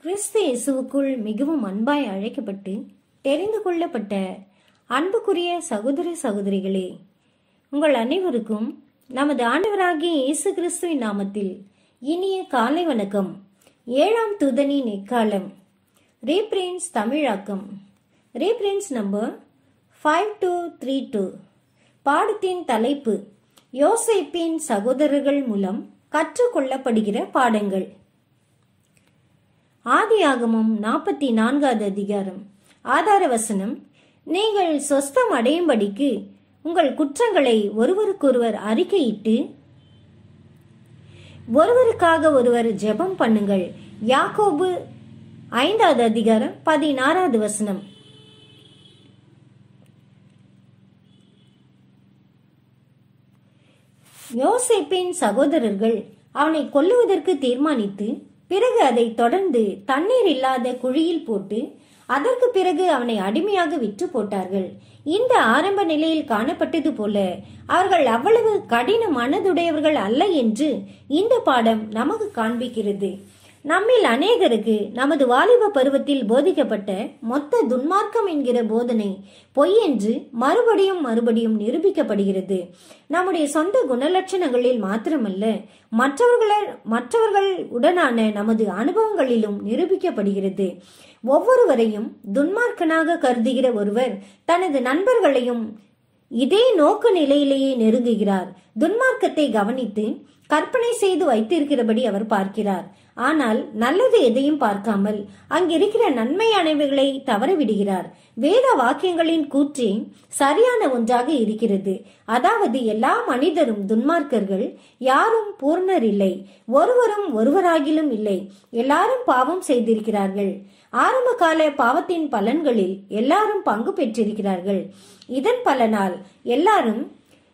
கிறிஸ்து இயேசுவுக்குள் மிகவும் அன்பாய் அழைக்கப்பட்டு தெரிந்து கொள்ளப்பட்ட அன்புக்குரிய சகோதர சகோதரிகளே உங்கள் அனைவருக்கும் நமது ஆண்டவராகிய இயேசு கிறிஸ்துவின் நாமத்தில் இனிய காலை வணக்கம் ஏழாம் தூதனின் எக்காலம் ரீப்ரின்ஸ் தமிழாக்கம் ரீப்ரின்ஸ் number five two three two பாடத்தின் தலைப்பு யோசேப்பின் சகோதரர்கள் மூலம் கற்றுக்கொள்ளப்படுகிற பாடங்கள் ஆதியாகமம் நாற்பத்தி நான்காவது அதிகாரம் ஆதார வசனம் நீங்கள் சொஸ்தம் அடையும்படிக்கு உங்கள் குற்றங்களை ஒருவருக்கொருவர் அறிக்கையிட்டு ஒருவருக்காக ஒருவர் ஜெபம் பண்ணுங்கள் யாக்கோபு ஐந்தாவது அதிகாரம் பதினாறாவது வசனம் யோசேப்பின் சகோதரர்கள் அவனை கொல்லுவதற்கு தீர்மானித்து பிறகு அதை தொடர்ந்து தண்ணீர் இல்லாத குழியில் போட்டு அதற்கு பிறகு அவனை அடிமையாக விற்று போட்டார்கள் இந்த ஆரம்ப நிலையில் காணப்பட்டது போல அவர்கள் அவ்வளவு கடின மனதுடையவர்கள் அல்ல என்று இந்த பாடம் நமக்கு காண்பிக்கிறது நம்மில் அநேகருக்கு நமது வாலிப பருவத்தில் போதிக்கப்பட்ட மொத்த துன்மார்க்கம் என்கிற போதனை பொய் என்று மறுபடியும் மறுபடியும் நிரூபிக்கப்படுகிறது நம்முடைய சொந்த குணலட்சணங்களில் மாத்திரமல்ல மற்றவர்கள் மற்றவர்கள் உடனான நமது அனுபவங்களிலும் நிரூபிக்கப்படுகிறது ஒவ்வொருவரையும் துன்மார்க்கனாக கருதுகிற ஒருவர் தனது நண்பர்களையும் இதே நோக்க நிலையிலேயே நெருங்குகிறார் துன்மார்க்கத்தை கவனித்து கற்பனை செய்து வைத்திருக்கிறபடி அவர் பார்க்கிறார் ஆனால் நல்லது எதையும் பார்க்காமல் அங்கிருக்கிற நன்மையானவைகளை தவறவிடுகிறார் வேத வாக்கியங்களின் கூற்றே சரியான ஒன்றாக இருக்கிறது அதாவது எல்லா மனிதரும் துன்மார்க்கர்கள் யாரும் பூர்ணர் இல்லை ஒருவரும் ஒருவராகிலும் இல்லை எல்லாரும் பாவம் செய்திருக்கிறார்கள் ஆரம்ப கால பாவத்தின் பலன்களில் எல்லாரும் பங்கு பெற்றிருக்கிறார்கள் இதன் பலனால் எல்லாரும்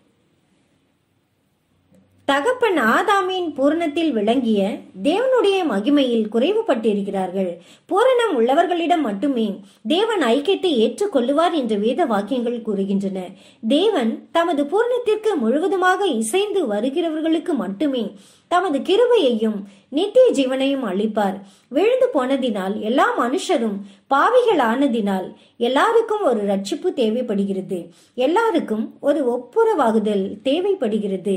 தகப்பன் ஆதாமின் பூரணத்தில் விளங்கிய தேவனுடைய மகிமையில் குறைவுபட்டிருக்கிறார்கள் பூரணம் உள்ளவர்களிடம் மட்டுமே தேவன் ஐக்கியத்தை ஏற்றுக்கொள்ளுவார் என்று வேத வாக்கியங்கள் கூறுகின்றன தேவன் தமது பூரணத்திற்கு முழுவதுமாக இசைந்து வருகிறவர்களுக்கு மட்டுமே தமது கிருபையையும் நித்திய ஜீவனையும் அளிப்பார் விழுந்து போனதினால் எல்லா மனுஷரும் பாவிகள் ஆனதினால் எல்லாருக்கும் ஒரு ரட்சிப்பு தேவைப்படுகிறது எல்லாருக்கும் ஒரு ஒப்புரவாகுதல் தேவைப்படுகிறது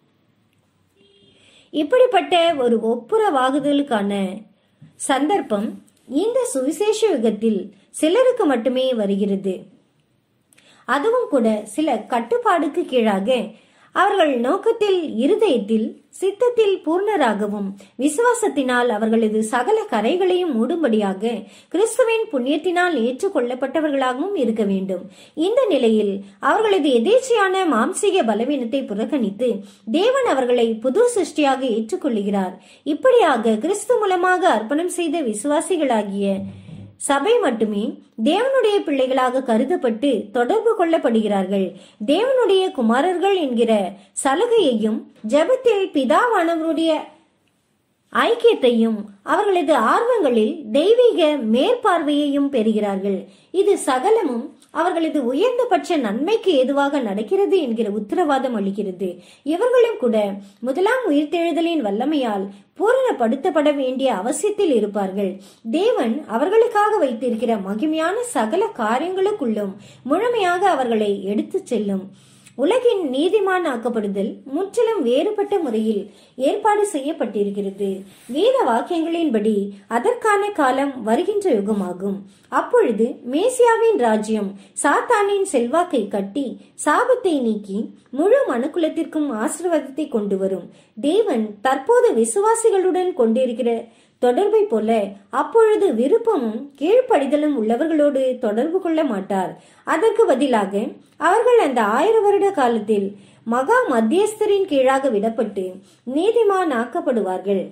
இப்படிப்பட்ட ஒரு ஒப்புரவாகுதலுக்கான சந்தர்ப்பம் இந்த சுவிசேஷ யுகத்தில் சிலருக்கு மட்டுமே வருகிறது அதுவும் கூட சில கட்டுப்பாடுக்கு கீழாக அவர்கள் நோக்கத்தில் இருதயத்தில் சித்தத்தில் பூர்ணராகவும் விசுவாசத்தினால் அவர்களது சகல கரைகளையும் மூடும்படியாக கிறிஸ்துவின் புண்ணியத்தினால் ஏற்றுக்கொள்ளப்பட்டவர்களாகவும் இருக்க வேண்டும் இந்த நிலையில் அவர்களது எதேச்சையான மாம்சீக பலவீனத்தை புறக்கணித்து தேவன் அவர்களை புது சிருஷ்டியாக ஏற்றுக்கொள்ளுகிறார் இப்படியாக கிறிஸ்து மூலமாக அர்ப்பணம் செய்த விசுவாசிகளாகிய சபை மட்டுமே தேவனுடைய பிள்ளைகளாக கருதப்பட்டு தொடர்பு கொள்ளப்படுகிறார்கள் தேவனுடைய குமாரர்கள் என்கிற சலுகையையும் ஜெபத்தில் பிதாவானவருடைய ஐக்கியத்தையும் அவர்களது ஆர்வங்களில் தெய்வீக மேற்பார்வையையும் பெறுகிறார்கள் இது சகலமும் அவர்களது உயர்ந்தபட்ச நன்மைக்கு ஏதுவாக நடக்கிறது என்கிற உத்தரவாதம் அளிக்கிறது இவர்களும் கூட முதலாம் உயிர்த்தெழுதலின் வல்லமையால் பூரணப்படுத்தப்பட வேண்டிய அவசியத்தில் இருப்பார்கள் தேவன் அவர்களுக்காக வைத்திருக்கிற மகிமையான சகல காரியங்களுக்குள்ளும் முழுமையாக அவர்களை எடுத்துச் செல்லும் உலகின் நீதிமான் ஆக்கப்படுதல் முற்றிலும் வேறுபட்ட முறையில் ஏற்பாடு செய்யப்பட்டிருக்கிறது வேத வாக்கியங்களின்படி அதற்கான காலம் வருகின்ற யுகமாகும் அப்பொழுது மேசியாவின் ராஜ்யம் சாத்தானின் செல்வாக்கை கட்டி சாபத்தை நீக்கி முழு மனுக்குலத்திற்கும் ஆசீர்வாதத்தை கொண்டு வரும் தேவன் தற்போது விசுவாசிகளுடன் கொண்டிருக்கிற தொடர்பை போல அப்பொழுது விருப்பமும் கீழ்ப்படிதலும் உள்ளவர்களோடு தொடர்பு கொள்ள மாட்டார் அதற்கு பதிலாக அவர்கள் அந்த ஆயிர வருட காலத்தில் மகா மத்தியஸ்தரின் கீழாக விடப்பட்டு நீதிமான் ஆக்கப்படுவார்கள்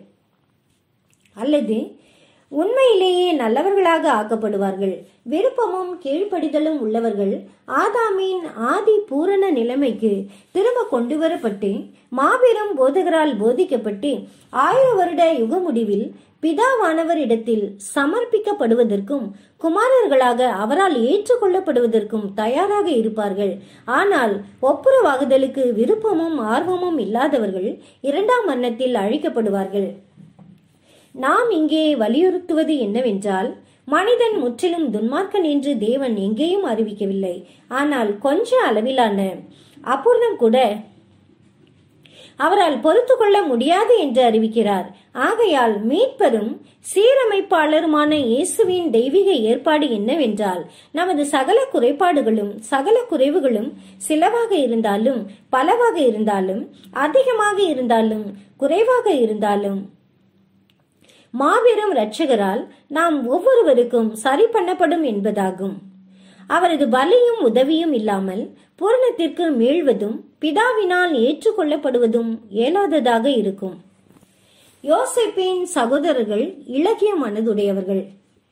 அல்லது உண்மையிலேயே நல்லவர்களாக ஆக்கப்படுவார்கள் விருப்பமும் கீழ்ப்படிதலும் உள்ளவர்கள் ஆதாமின் ஆதி பூரண நிலைமைக்கு திரும்ப கொண்டு வரப்பட்டு மாபெரும் போதகரால் போதிக்கப்பட்டு ஆயிர வருட யுக முடிவில் பிதாவானவரிடத்தில் சமர்ப்பிக்கப்படுவதற்கும் குமாரர்களாக அவரால் ஏற்றுக்கொள்ளப்படுவதற்கும் தயாராக இருப்பார்கள் ஆனால் ஒப்புரவாகுதலுக்கு விருப்பமும் ஆர்வமும் இல்லாதவர்கள் இரண்டாம் மன்னத்தில் அழிக்கப்படுவார்கள் நாம் இங்கே வலியுறுத்துவது என்னவென்றால் மனிதன் முற்றிலும் துன்மார்க்கன் என்று தேவன் எங்கேயும் அறிவிக்கவில்லை ஆனால் கொஞ்ச அளவிலான அபூர்ணம் கூட அவரால் பொறுத்து கொள்ள முடியாது என்று அறிவிக்கிறார் ஆகையால் மீட்பரும் சீரமைப்பாளருமான இயேசுவின் தெய்வீக ஏற்பாடு என்னவென்றால் நமது சகல குறைபாடுகளும் சகல குறைவுகளும் சிலவாக இருந்தாலும் பலவாக இருந்தாலும் அதிகமாக இருந்தாலும் குறைவாக இருந்தாலும் மாபெரும் இரட்சகரால் நாம் ஒவ்வொருவருக்கும் சரி பண்ணப்படும் என்பதாகும் அவரது பலியும் உதவியும் இல்லாமல் பூரணத்திற்கு மீள்வதும் பிதாவினால் ஏற்றுக்கொள்ளப்படுவதும் இயலாததாக இருக்கும் யோசேப்பின் சகோதரர்கள் இலகிய மனதுடையவர்கள்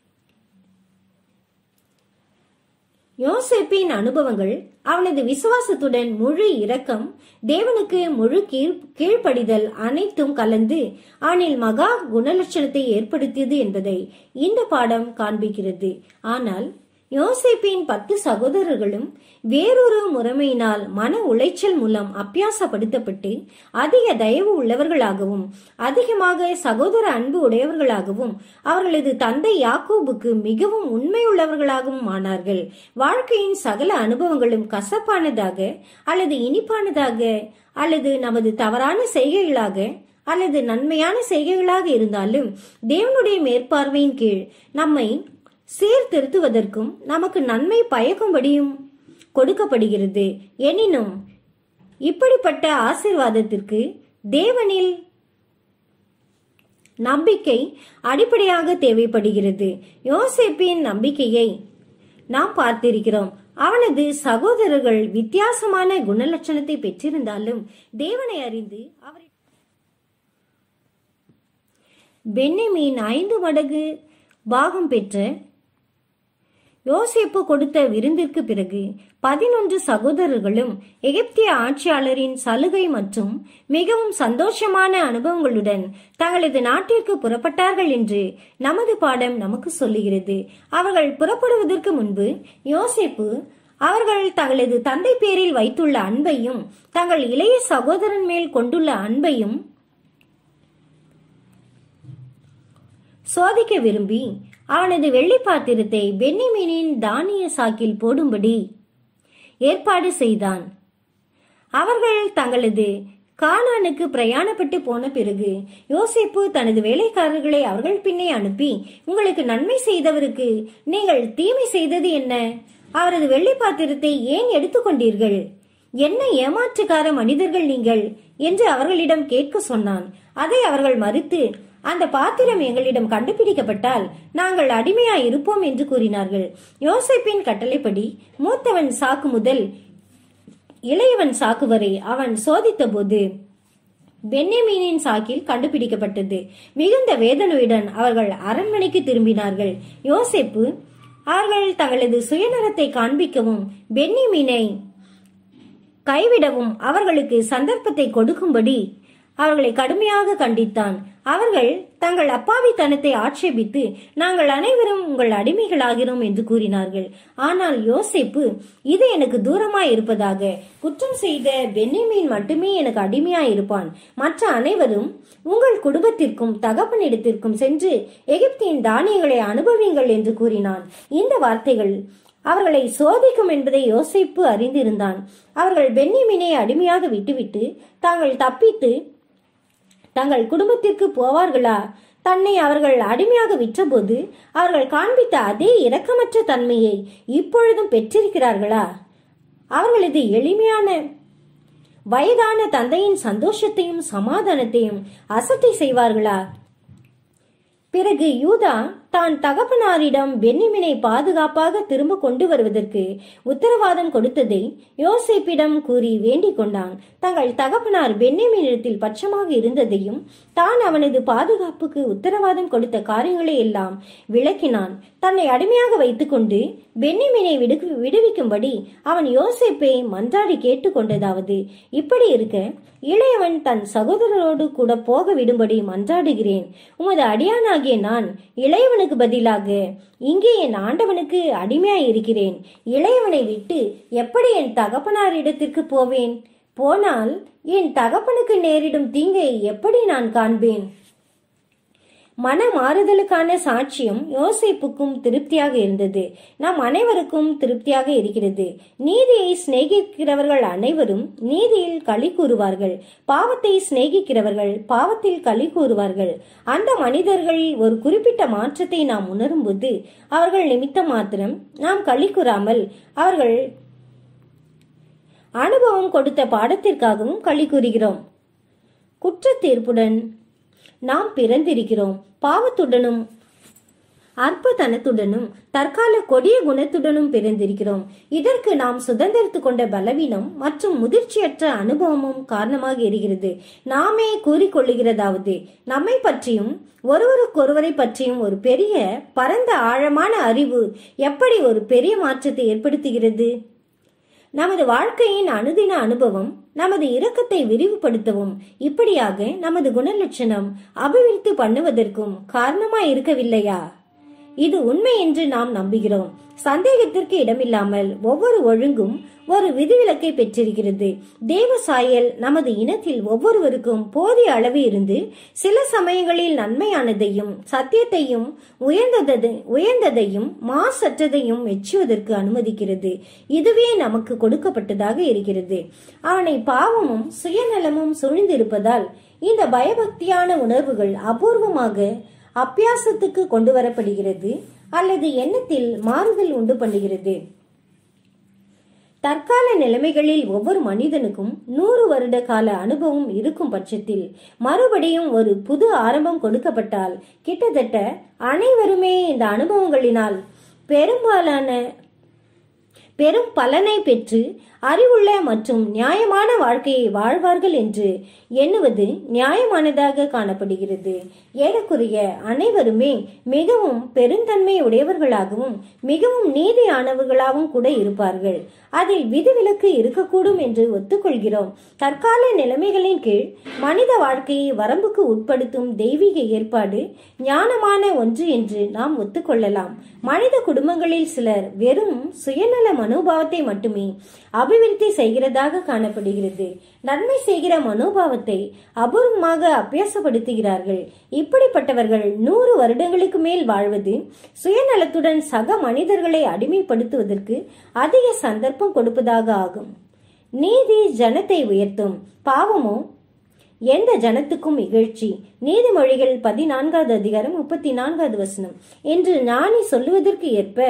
யோசேப்பின் அனுபவங்கள் அவனது விசுவாசத்துடன் முழு இரக்கம் தேவனுக்கு முழு கீழ் கீழ்ப்படிதல் அனைத்தும் கலந்து அவனில் மகா குணலட்சணத்தை ஏற்படுத்தியது என்பதை இந்த பாடம் காண்பிக்கிறது ஆனால் யோசேப்பின் பத்து சகோதரர்களும் வேறொரு முறைமையினால் மன உளைச்சல் மூலம் அப்பியாசப்படுத்தப்பட்டு அதிக தயவு உள்ளவர்களாகவும் அதிகமாக சகோதர அன்பு உடையவர்களாகவும் அவர்களது தந்தை யாக்கோபுக்கு மிகவும் உண்மையுள்ளவர்களாகவும் ஆனார்கள் வாழ்க்கையின் சகல அனுபவங்களும் கசப்பானதாக அல்லது இனிப்பானதாக அல்லது நமது தவறான செய்கைகளாக அல்லது நன்மையான செய்கைகளாக இருந்தாலும் தேவனுடைய மேற்பார்வையின் கீழ் நம்மை சீர்திருத்துவதற்கும் நமக்கு நன்மை பயக்கும்படியும் கொடுக்கப்படுகிறது எனினும் இப்படிப்பட்ட ஆசீர்வாதத்திற்கு தேவனில் நம்பிக்கை அடிப்படையாக தேவைப்படுகிறது யோசேப்பின் நம்பிக்கையை நாம் பார்த்திருக்கிறோம் அவனது சகோதரர்கள் வித்தியாசமான குணலட்சணத்தை பெற்றிருந்தாலும் தேவனை அறிந்து அவரை பென்னமின் ஐந்து மடங்கு பாகம் பெற்ற யோசேப்பு கொடுத்த விருந்திற்கு பிறகு பதினொன்று சகோதரர்களும் எகிப்திய ஆட்சியாளரின் சலுகை மற்றும் மிகவும் சந்தோஷமான அனுபவங்களுடன் தங்களது நாட்டிற்கு புறப்பட்டார்கள் என்று நமது பாடம் நமக்கு சொல்லுகிறது அவர்கள் புறப்படுவதற்கு முன்பு யோசேப்பு அவர்கள் தங்களது தந்தை பேரில் வைத்துள்ள அன்பையும் தங்கள் இளைய சகோதரன் மேல் கொண்டுள்ள அன்பையும் சோதிக்க விரும்பி அவனது வெள்ளி பாத்திரத்தை பென்னிமீனின் தானிய சாக்கில் போடும்படி ஏற்பாடு செய்தான் அவர்கள் தங்களது கானானுக்கு பிரயாணப்பட்டு போன பிறகு யோசேப்பு தனது வேலைக்காரர்களை அவர்கள் பின்னே அனுப்பி உங்களுக்கு நன்மை செய்தவருக்கு நீங்கள் தீமை செய்தது என்ன அவரது வெள்ளி பாத்திரத்தை ஏன் எடுத்துக்கொண்டீர்கள் என்ன ஏமாற்றுக்கார மனிதர்கள் நீங்கள் என்று அவர்களிடம் கேட்க சொன்னான் அதை அவர்கள் மறுத்து அந்த பாத்திரம் எங்களிடம் கண்டுபிடிக்கப்பட்டால் நாங்கள் அடிமையாய் இருப்போம் என்று கூறினார்கள் யோசேப்பின் கட்டளைப்படி மூத்தவன் சாக்கு முதல் இளையவன் சாக்கு வரை அவன் சோதித்தபோது பென்னேமீனின் சாக்கில் கண்டுபிடிக்கப்பட்டது மிகுந்த வேதனையுடன் அவர்கள் அரண்மனைக்கு திரும்பினார்கள் யோசேப்பு அவர்கள் தங்களது சுயநலத்தை காண்பிக்கவும் பென்னிமீனை கைவிடவும் அவர்களுக்கு சந்தர்ப்பத்தை கொடுக்கும்படி அவர்களை கடுமையாக கண்டித்தான் அவர்கள் தங்கள் அப்பாவித்தனத்தை ஆட்சேபித்து நாங்கள் அனைவரும் உங்கள் அடிமைகளாகிறோம் என்று கூறினார்கள் ஆனால் யோசேப்பு இது எனக்கு தூரமாய் இருப்பதாக குற்றம் செய்த பென்னிமீன் மட்டுமே எனக்கு அடிமையாய் இருப்பான் மற்ற அனைவரும் உங்கள் குடும்பத்திற்கும் தகப்பனிடத்திற்கும் சென்று எகிப்தின் தானியங்களை அனுபவியுங்கள் என்று கூறினான் இந்த வார்த்தைகள் அவர்களை சோதிக்கும் என்பதை யோசிப்பு அறிந்திருந்தான் அவர்கள் பென்னிமினை அடிமையாக விட்டுவிட்டு தாங்கள் தப்பித்து தங்கள் குடும்பத்திற்கு போவார்களா தன்னை அவர்கள் அடிமையாக விற்றபோது அவர்கள் காண்பித்த அதே இரக்கமற்ற தன்மையை இப்பொழுதும் பெற்றிருக்கிறார்களா அவர்களது எளிமையான வயதான தந்தையின் சந்தோஷத்தையும் சமாதானத்தையும் அசட்டை செய்வார்களா பிறகு யூதா தான் தகப்பனாரிடம் பென்னிமினை பாதுகாப்பாக திரும்ப கொண்டு வருவதற்கு உத்தரவாதம் கொடுத்ததை யோசேப்பிடம் கூறி வேண்டிக் கொண்டான் தங்கள் தகப்பனார் பென்னிமினிடத்தில் பட்சமாக இருந்ததையும் தான் அவனது பாதுகாப்புக்கு உத்தரவாதம் கொடுத்த காரியங்களை எல்லாம் விளக்கினான் தன்னை அடிமையாக வைத்துக்கொண்டு பென்னிமினை விடு விடுவிக்கும்படி அவன் யோசேப்பை மன்றாடி கேட்டுக்கொண்டதாவது இப்படி இருக்க இளையவன் தன் சகோதரரோடு கூட போக விடும்படி மன்றாடுகிறேன் உமது அடியானாகிய நான் இளையவனுக்கு பதிலாக இங்கே என் ஆண்டவனுக்கு அடிமையாய் இருக்கிறேன் இளையவனை விட்டு எப்படி என் தகப்பனாரிடத்திற்கு போவேன் போனால் என் தகப்பனுக்கு நேரிடும் தீங்கை எப்படி நான் காண்பேன் மன மாறுதலுக்கான சாட்சியம் யோசேப்புக்கும் திருப்தியாக இருந்தது நம் அனைவருக்கும் திருப்தியாக இருக்கிறது நீதியை சிநேகிக்கிறவர்கள் அனைவரும் நீதியில் களி கூறுவார்கள் பாவத்தை சிநேகிக்கிறவர்கள் பாவத்தில் களி கூறுவார்கள் அந்த மனிதர்களில் ஒரு குறிப்பிட்ட மாற்றத்தை நாம் உணரும்போது அவர்கள் நிமித்தம் மாத்திரம் நாம் களி கூறாமல் அவர்கள் அனுபவம் கொடுத்த பாடத்திற்காகவும் களி கூறுகிறோம் குற்ற தீர்ப்புடன் நாம் பிறந்திருக்கிறோம் பாவத்துடனும் அற்பத்தனத்துடனும் தற்கால கொடிய குணத்துடனும் பிறந்திருக்கிறோம் இதற்கு நாம் சுதந்திரத்து கொண்ட பலவீனம் மற்றும் முதிர்ச்சியற்ற அனுபவமும் காரணமாக இருக்கிறது நாமே கூறிக்கொள்ளுகிறதாவது நம்மை பற்றியும் ஒருவருக்கொருவரை பற்றியும் ஒரு பெரிய பரந்த ஆழமான அறிவு எப்படி ஒரு பெரிய மாற்றத்தை ஏற்படுத்துகிறது நமது வாழ்க்கையின் அனுதின அனுபவம் நமது இரக்கத்தை விரிவுபடுத்தவும் இப்படியாக நமது குணலட்சணம் அபிவிருத்தி பண்ணுவதற்கும் காரணமாய் இருக்கவில்லையா இது உண்மை என்று நாம் நம்புகிறோம் சந்தேகத்திற்கு இடமில்லாமல் ஒவ்வொரு ஒழுங்கும் ஒரு விதிவிலக்கை பெற்றிருக்கிறது தேவ சாயல் நமது இனத்தில் ஒவ்வொருவருக்கும் போதிய அளவு இருந்து சில சமயங்களில் நன்மையானதையும் சத்தியத்தையும் உயர்ந்ததை உயர்ந்ததையும் மாசற்றதையும் மெச்சுவதற்கு அனுமதிக்கிறது இதுவே நமக்கு கொடுக்கப்பட்டதாக இருக்கிறது அவனை பாவமும் சுயநலமும் சூழ்ந்திருப்பதால் இந்த பயபக்தியான உணர்வுகள் அபூர்வமாக அப்பியாசத்துக்கு கொண்டு வரப்படுகிறது அல்லது எண்ணத்தில் மாறுதல் உண்டு பண்ணுகிறது தற்கால நிலைமைகளில் ஒவ்வொரு மனிதனுக்கும் நூறு வருட கால அனுபவம் இருக்கும் பட்சத்தில் மறுபடியும் ஒரு புது ஆரம்பம் கொடுக்கப்பட்டால் கிட்டத்தட்ட அனைவருமே இந்த அனுபவங்களினால் பெரும்பாலான பெரும் பலனை பெற்று அறிவுள்ள மற்றும் நியாயமான வாழ்க்கையை வாழ்வார்கள் என்று எண்ணுவது நியாயமானதாக காணப்படுகிறது ஏறக்குறைய அனைவருமே மிகவும் பெருந்தன்மை உடையவர்களாகவும் மிகவும் நீதியானவர்களாகவும் கூட இருப்பார்கள் அதில் விதிவிலக்கு இருக்கக்கூடும் என்று ஒத்துக்கொள்கிறோம் தற்கால நிலைமைகளின் கீழ் மனித வாழ்க்கையை வரம்புக்கு உட்படுத்தும் தெய்வீக ஏற்பாடு ஞானமான ஒன்று என்று நாம் ஒத்துக்கொள்ளலாம் மனித குடும்பங்களில் சிலர் வெறும் சுயநல மனோபாவத்தை மட்டுமே அபிவிருத்தி செய்கிறதாக காணப்படுகிறது நன்மை செய்கிற மனோபாவத்தை அபூர்வமாக அபியாசப்படுத்துகிறார்கள் இப்படிப்பட்டவர்கள் நூறு வருடங்களுக்கு மேல் வாழ்வது சுயநலத்துடன் சக மனிதர்களை அடிமைப்படுத்துவதற்கு அதிக சந்தர்ப்பம் கொடுப்பதாக ஆகும் நீதி ஜனத்தை உயர்த்தும் பாவமோ எந்த ஜனத்துக்கும் இகழ்ச்சி நீதிமொழிகள் பதினான்காவது அதிகாரம் முப்பத்தி நான்காவது வசனம் என்று ஞானி சொல்லுவதற்கு ஏற்ப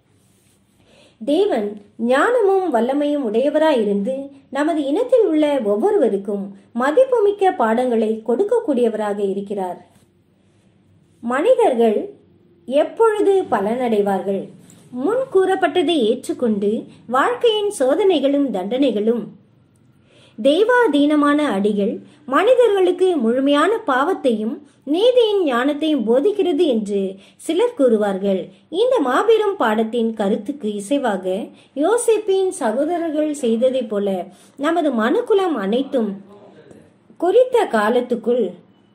தேவன் ஞானமும் வல்லமையும் உடையவராயிருந்து நமது இனத்தில் உள்ள ஒவ்வொருவருக்கும் மதிப்புமிக்க பாடங்களை கொடுக்கக்கூடியவராக இருக்கிறார் மனிதர்கள் எப்பொழுது பலனடைவார்கள் முன் கூறப்பட்டதை ஏற்றுக்கொண்டு வாழ்க்கையின் சோதனைகளும் தண்டனைகளும் தெய்வாதீனமான அடிகள் மனிதர்களுக்கு முழுமையான பாவத்தையும் நீதியின் ஞானத்தையும் போதிக்கிறது என்று சிலர் கூறுவார்கள் இந்த மாபெரும் பாடத்தின் கருத்துக்கு இசைவாக யோசிப்பின் சகோதரர்கள் செய்ததைப் போல நமது மனுக்குலம் அனைத்தும் குறித்த காலத்துக்குள்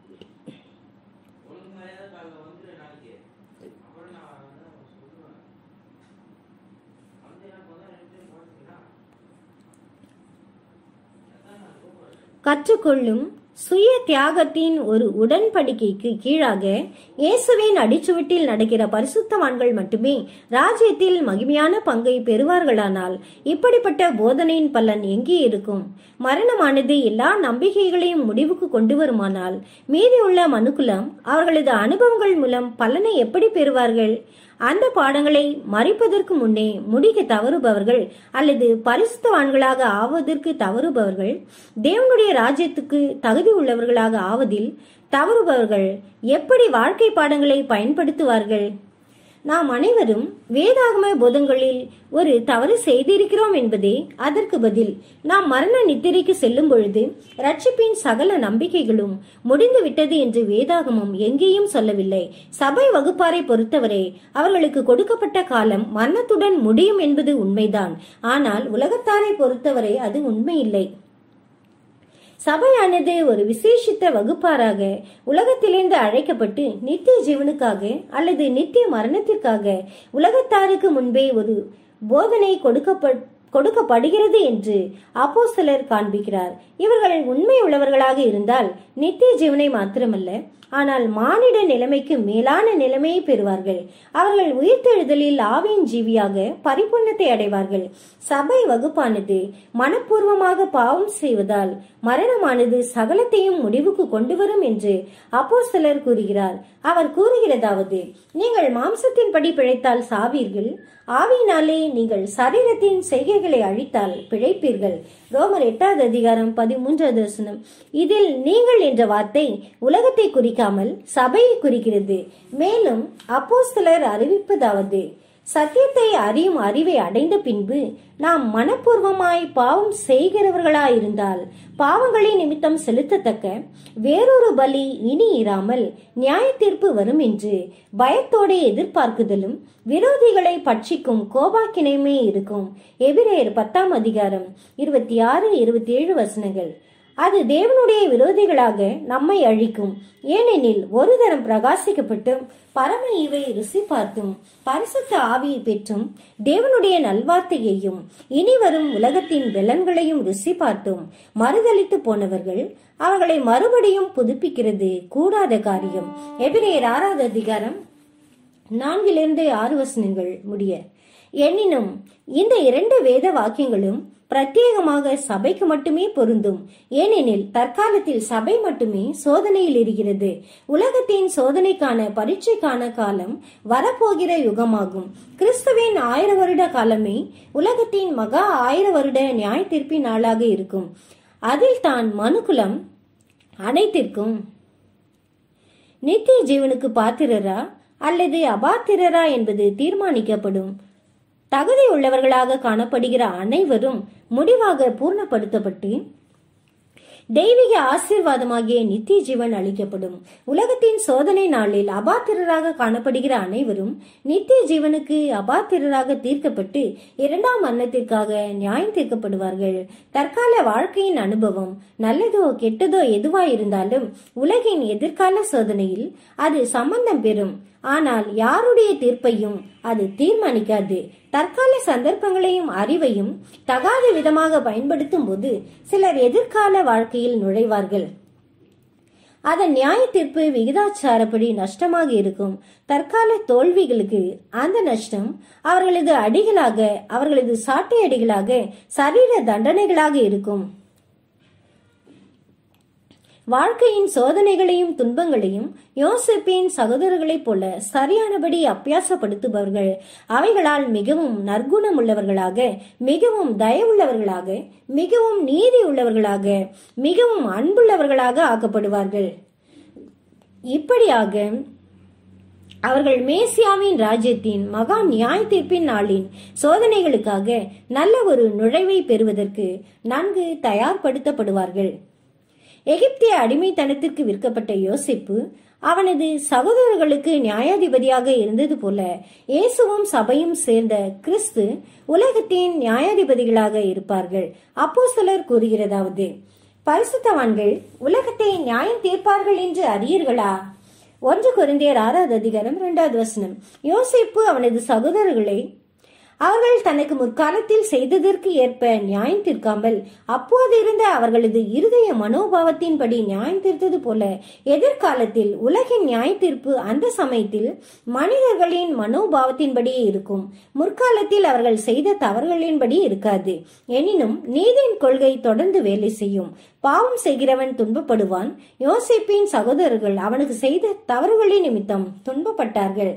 கற்றுக்கொள்ளும் சுய தியாகத்தின் ஒரு உடன்படிக்கைக்கு கீழாக இயேசுவின் அடிச்சுவட்டில் நடக்கிற பரிசுத்தவான்கள் மட்டுமே ராஜ்யத்தில் மகிமையான பங்கை பெறுவார்களானால் இப்படிப்பட்ட போதனையின் பலன் எங்கே இருக்கும் மரணமானது எல்லா நம்பிக்கைகளையும் முடிவுக்கு கொண்டு வருமானால் மீதியுள்ள மனுக்குலம் அவர்களது அனுபவங்கள் மூலம் பலனை எப்படி பெறுவார்கள் அந்த பாடங்களை மறைப்பதற்கு முன்னே முடிக்க தவறுபவர்கள் அல்லது பரிசுத்தவான்களாக ஆவதற்கு தவறுபவர்கள் தேவனுடைய ராஜ்யத்துக்கு தகுதி உள்ளவர்களாக ஆவதில் தவறுபவர்கள் எப்படி வாழ்க்கை பாடங்களை பயன்படுத்துவார்கள் நாம் அனைவரும் வேதாகம போதங்களில் ஒரு தவறு செய்திருக்கிறோம் என்பதே அதற்கு பதில் நாம் மரண நித்திரைக்கு செல்லும் பொழுது ரட்சிப்பின் சகல நம்பிக்கைகளும் முடிந்து விட்டது என்று வேதாகமம் எங்கேயும் சொல்லவில்லை சபை வகுப்பாரை பொறுத்தவரை அவர்களுக்கு கொடுக்கப்பட்ட காலம் மரணத்துடன் முடியும் என்பது உண்மைதான் ஆனால் உலகத்தாரை பொறுத்தவரை அது உண்மையில்லை சபையானது ஒரு விசேஷித்த வகுப்பாராக உலகத்திலிருந்து அழைக்கப்பட்டு நித்திய ஜீவனுக்காக அல்லது நித்திய மரணத்திற்காக உலகத்தாருக்கு முன்பே ஒரு போதனை கொடுக்கப்ப கொடுக்கப்படுகிறது என்று அப்போஸ்தலர் காண்பிக்கிறார் இவர்கள் உண்மை உள்ளவர்களாக இருந்தால் நித்திய ஜீவனை மாத்திரமல்ல ஆனால் மானிட நிலைமைக்கு மேலான நிலைமையை பெறுவார்கள் அவர்கள் உயிர்த்தெழுதலில் ஆவியின் ஜீவியாக பரிபூர்ணத்தை அடைவார்கள் சபை வகுப்பானது மனப்பூர்வமாக பாவம் செய்வதால் மரணமானது சகலத்தையும் முடிவுக்கு கொண்டு வரும் என்று அப்போஸ்தலர் கூறுகிறார் அவர் கூறுகிறதாவது நீங்கள் மாம்சத்தின்படி பிழைத்தால் சாவீர்கள் ஆவியினாலே நீங்கள் சரீரத்தின் செய்கைகளை அழித்தால் பிழைப்பீர்கள் ரோமர் எட்டாவது அதிகாரம் பதிமூன்றாவது வசனம் இதில் நீங்கள் என்ற வார்த்தை உலகத்தை குறிக்காமல் சபையை குறிக்கிறது மேலும் அப்போஸ்தலர் அறிவிப்பதாவது சத்தியத்தை அறியும் அறிவை அடைந்த பின்பு நாம் மனப்பூர்வமாய் பாவம் செய்கிறவர்களாயிருந்தால் பாவங்களின் நிமித்தம் செலுத்தத்தக்க வேறொரு பலி இனி இராமல் நியாய தீர்ப்பு வரும் என்று பயத்தோட எதிர்பார்க்குதலும் விரோதிகளை பட்சிக்கும் கோபாக்கினையுமே இருக்கும் எபிரேயர் பத்தாம் அதிகாரம் இருபத்தி ஆறு இருபத்தி ஏழு வசனங்கள் அது தேவனுடைய விரோதிகளாக நம்மை அழிக்கும் ஏனெனில் ஒரு தரம் பிரகாசிக்கப்பட்டும் பரம ஈவை ருசி பார்த்தும் பரிசுத்த ஆவியை பெற்றும் தேவனுடைய நல்வார்த்தையையும் இனி வரும் உலகத்தின் பலன்களையும் ருசி பார்த்தும் மறுதளித்து போனவர்கள் அவர்களை மறுபடியும் புதுப்பிக்கிறது கூடாத காரியம் எபிரேயர் ஆறாவது அதிகாரம் நான்கிலிருந்து ஆறு வசனங்கள் முடிய எனினும் இந்த இரண்டு வேத வாக்கியங்களும் பிரத்யேகமாக சபைக்கு மட்டுமே பொருந்தும் ஏனெனில் தற்காலத்தில் சபை மட்டுமே சோதனையில் இருக்கிறது உலகத்தின் சோதனைக்கான பரீட்சைக்கான காலம் வரப்போகிற யுகமாகும் கிறிஸ்துவின் ஆயிர வருட காலமே உலகத்தின் மகா ஆயிர வருட நியாய தீர்ப்பின் நாளாக இருக்கும் அதில் தான் மனுக்குலம் அனைத்திற்கும் நித்திய ஜீவனுக்கு பாத்திரரா அல்லது அபாத்திரரா என்பது தீர்மானிக்கப்படும் தகுதி உள்ளவர்களாக காணப்படுகிற அனைவரும் முடிவாக பூர்ணப்படுத்தப்பட்டு தெய்வீக ஆசீர்வாதமாகிய நித்திய ஜீவன் அளிக்கப்படும் உலகத்தின் சோதனை நாளில் அபாத்திரராக காணப்படுகிற அனைவரும் நித்திய ஜீவனுக்கு அபாத்திரராக தீர்க்கப்பட்டு இரண்டாம் மரணத்திற்காக நியாயம் தீர்க்கப்படுவார்கள் தற்கால வாழ்க்கையின் அனுபவம் நல்லதோ கெட்டதோ எதுவாயிருந்தாலும் உலகின் எதிர்கால சோதனையில் அது சம்பந்தம் பெறும் ஆனால் யாருடைய தீர்ப்பையும் அது தீர்மானிக்காது தற்கால சந்தர்ப்பங்களையும் அறிவையும் தகாத விதமாக பயன்படுத்தும் போது சிலர் எதிர்கால வாழ்க்கையில் நுழைவார்கள் அதன் நியாய தீர்ப்பு விகிதாச்சாரப்படி நஷ்டமாக இருக்கும் தற்கால தோல்விகளுக்கு அந்த நஷ்டம் அவர்களது அடிகளாக அவர்களது சாட்டை அடிகளாக சரீர தண்டனைகளாக இருக்கும் வாழ்க்கையின் சோதனைகளையும் துன்பங்களையும் யோசிப்பின் சகோதரர்களைப் போல சரியானபடி அப்பியாசப்படுத்துபவர்கள் அவைகளால் மிகவும் நற்குணம் உள்ளவர்களாக மிகவும் தயவுள்ளவர்களாக மிகவும் நீதி உள்ளவர்களாக மிகவும் அன்புள்ளவர்களாக ஆக்கப்படுவார்கள் இப்படியாக அவர்கள் மேசியாவின் ராஜ்யத்தின் மகா நியாய தீர்ப்பின் நாளின் சோதனைகளுக்காக நல்ல ஒரு நுழைவை பெறுவதற்கு நன்கு தயார்படுத்தப்படுவார்கள் எகிப்திய அடிமைத்தனத்திற்கு விற்கப்பட்ட யோசிப்பு அவனது சகோதரர்களுக்கு நியாயாதிபதியாக இருந்தது போல இயேசுவும் சபையும் சேர்ந்த கிறிஸ்து உலகத்தின் நியாயாதிபதிகளாக இருப்பார்கள் அப்போ சிலர் கூறுகிறதாவது பரிசுத்தவான்கள் உலகத்தை நியாயம் தீர்ப்பார்கள் என்று அறியீர்களா ஒன்று குருந்தியர் ஆறாவது அதிகாரம் இரண்டாவது வசனம் யோசிப்பு அவனது சகோதரர்களை அவர்கள் தனக்கு முற்காலத்தில் செய்ததற்கு ஏற்ப நியாயம் தீர்க்காமல் அப்போது இருந்த அவர்களது இருதய மனோபாவத்தின்படி நியாயம் தீர்த்தது போல எதிர்காலத்தில் உலகின் நியாய தீர்ப்பு அந்த சமயத்தில் மனிதர்களின் மனோபாவத்தின்படியே இருக்கும் முற்காலத்தில் அவர்கள் செய்த தவறுகளின்படி இருக்காது எனினும் நீதியின் கொள்கை தொடர்ந்து வேலை செய்யும் பாவம் செய்கிறவன் துன்பப்படுவான் யோசிப்பின் சகோதரர்கள் அவனுக்கு செய்த தவறுகளின் நிமித்தம் துன்பப்பட்டார்கள்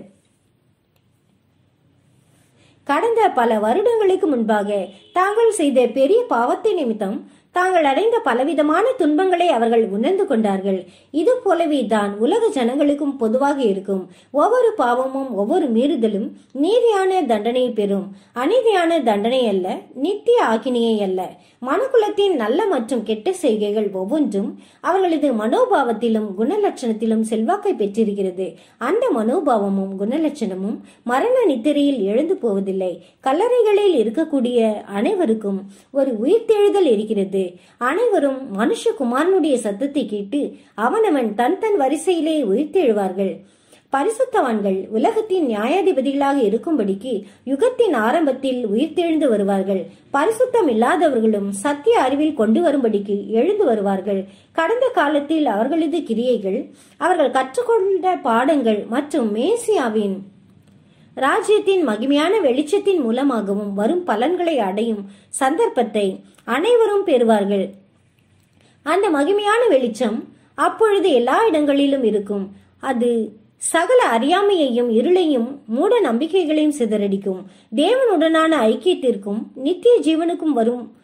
கடந்த பல வருடங்களுக்கு முன்பாக தாங்கள் செய்த பெரிய பாவத்தை நிமித்தம் தாங்கள் அடைந்த பலவிதமான துன்பங்களை அவர்கள் உணர்ந்து கொண்டார்கள் இது போலவே தான் உலக ஜனங்களுக்கும் பொதுவாக இருக்கும் ஒவ்வொரு பாவமும் ஒவ்வொரு மீறுதலும் நீதியான தண்டனையை பெறும் அநீதியான தண்டனை அல்ல நித்திய ஆக்கினியை அல்ல மனுக்குலத்தின் நல்ல மற்றும் கெட்ட செய்கைகள் ஒவ்வொன்றும் அவர்களது மனோபாவத்திலும் குணலட்சணத்திலும் செல்வாக்கை பெற்றிருக்கிறது அந்த மனோபாவமும் குணலட்சணமும் மரண நித்திரையில் எழுந்து போவதில்லை கல்லறைகளில் இருக்கக்கூடிய அனைவருக்கும் ஒரு உயிர்த்தெழுதல் இருக்கிறது அனைவரும் மனுஷகுமாரனுடைய சத்தத்தை கேட்டு அவனவன் தன் தன் வரிசையிலே உயிர்த்தெழுவார்கள் பரிசுத்தவான்கள் உலகத்தின் நியாயாதிபதிகளாக இருக்கும்படிக்கு யுகத்தின் ஆரம்பத்தில் உயிர்த்தெழுந்து வருவார்கள் பரிசுத்தம் இல்லாதவர்களும் சத்திய அறிவில் கொண்டு வரும்படிக்கு எழுந்து வருவார்கள் கடந்த காலத்தில் அவர்களது கிரியைகள் அவர்கள் கற்றுக்கொண்ட பாடங்கள் மற்றும் மேசியாவின் ராஜ்யத்தின் மகிமையான வெளிச்சத்தின் மூலமாகவும் வரும் பலன்களை அடையும் சந்தர்ப்பத்தை அனைவரும் பெறுவார்கள் அந்த மகிமையான வெளிச்சம் அப்பொழுது எல்லா இடங்களிலும் இருக்கும் அது சகல அறியாமையையும் இருளையும் மூட நம்பிக்கைகளையும் சிதறடிக்கும் தேவனுடனான ஐக்கியத்திற்கும் நித்திய ஜீவனுக்கும் வரும்